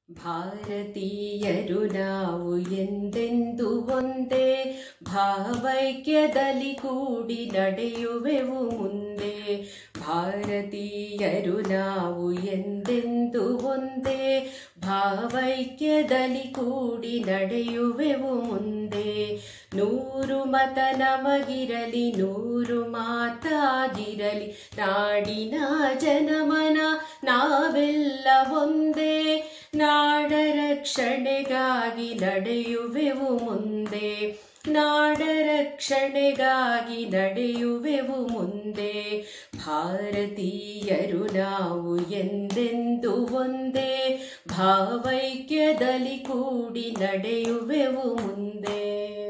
ಭಾರತೀಯರು ನಾವು ಎಂದೆಂದು ಒಂದೇ ಭಾವೈಕ್ಯದಲ್ಲಿ ಕೂಡಿ ನಡೆಯುವೆವು ಮುಂದೆ ಭಾರತೀಯರು ನಾವು ಎಂದೆಂದು ಒಂದೇ ಭಾವೈಕ್ಯದಲ್ಲಿ ಕೂಡಿ ನಡೆಯುವೆವು ಮುಂದೆ ನೂರು ಮತ ನಮಗಿರಲಿ ನೂರು ಮಾತಾಗಿರಲಿ ನಾಡಿನ ಜನಮನ ನಾವೆಲ್ಲ ಒಂದೇ ನಾಡ ರಕ್ಷಣೆಗಾಗಿ ನಡೆಯುವೆವು ಮುಂದೆ ನಾಡ ರಕ್ಷಣೆಗಾಗಿ ನಡೆಯುವೆವು ಮುಂದೆ ಭಾರತೀಯರು ನಾವು ಎಂದೆಂದು ಒಂದೇ ಭಾವೈಕ್ಯದಲ್ಲಿ ಕೂಡಿ ನಡೆಯುವೆವು ಮುಂದೆ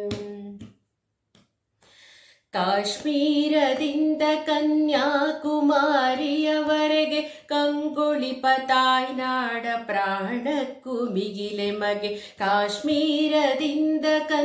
ಕಾಶ್ಮೀರದಿಂದ ಕನ್ಯಾಕುಮಾರಿಯವರೆಗೆ ಕಂಗೊಳಿಪ ತಾಯ್ನಾಡ ಪ್ರಾಣಕ್ಕೂ ಮಿಗಿಲೆ ಮಗೆ ಕಾಶ್ಮೀರದಿಂದ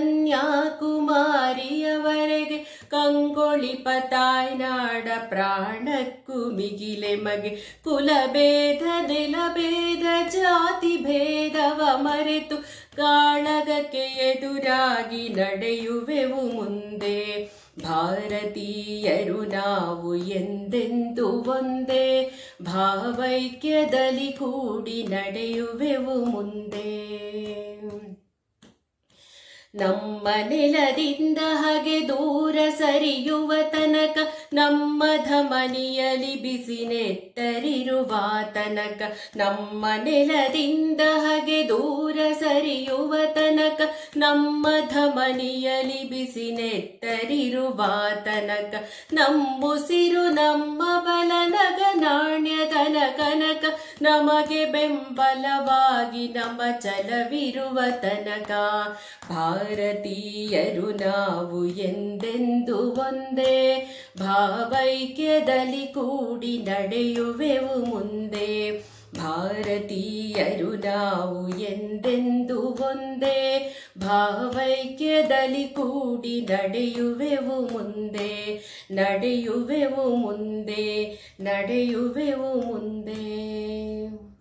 ಕನ್ಯಾಕುಮಾರಿಯವರೆಗೆ ಕಂಗೊಳಿಪ ತಾಯ್ನಾಡ ಪ್ರಾಣಕ್ಕೂ ಮಿಗಿಲೆ ಮಗೆ ಕುಲಭೇದ ನೆಲಭೇದ ಜಾತಿ ಭೇದವ ಮರೆತು ಕಾಳಗಕ್ಕೆ ಎದುರಾಗಿ ನಡೆಯುವೆವು ಮುಂದೆ ಭಾರತೀಯರು ನಾವು ಎಂದೆಂದು ಒಂದೇ ಭಾವೈಕ್ಯದಲ್ಲಿ ಕೂಡಿ ನಡೆಯುವೆವು ಮುಂದೆ ನಮ್ಮ ನೆಲದಿಂದ ಹಾಗೆ ದೂರ ಸರಿಯುವ ತನಕ ನಮ್ಮ ಧಮನಿಯಲಿ ಬಿಸಿ ನೆಟ್ಟರಿರುವ ತನಕ ನಮ್ಮ ನೆಲದಿಂದ ಹಾಗೆ ದೂರ ಸರಿಯುವ ತನಕ ನಮ್ಮ ಧಮನಿಯಲಿ ಬಿಸಿ ನೆಟ್ಟರಿರುವ ತನಕ ನಮ್ಮುಸಿರು ನಮ್ಮ ಬಲ ನಗ ನಾಣ್ಯದನ ಕನಕ ನಮಗೆ ಬೆಂಬಲವಾಗಿ ನಮ್ಮ ಚಲವಿರುವ ತನಕ ಭಾರತೀಯರು ನಾವು ಎಂದೆಂದು ಒಂದೇ ಭಾವೈಕ್ಯದಲ್ಲಿ ಕೂಡಿ ನಡೆಯುವೆವು ಮುಂದೆ ಭಾರತೀಯರು ನಾವು ಎಂದೆಂದು ಒಂದೇ ಭಾವೈಕ್ಯದಲ್ಲಿ ಕೂಡಿ ನಡೆಯುವೆವು ಮುಂದೆ ನಡೆಯುವೆವು ಮುಂದೆ ನಡೆಯುವೆವು ಮುಂದೆ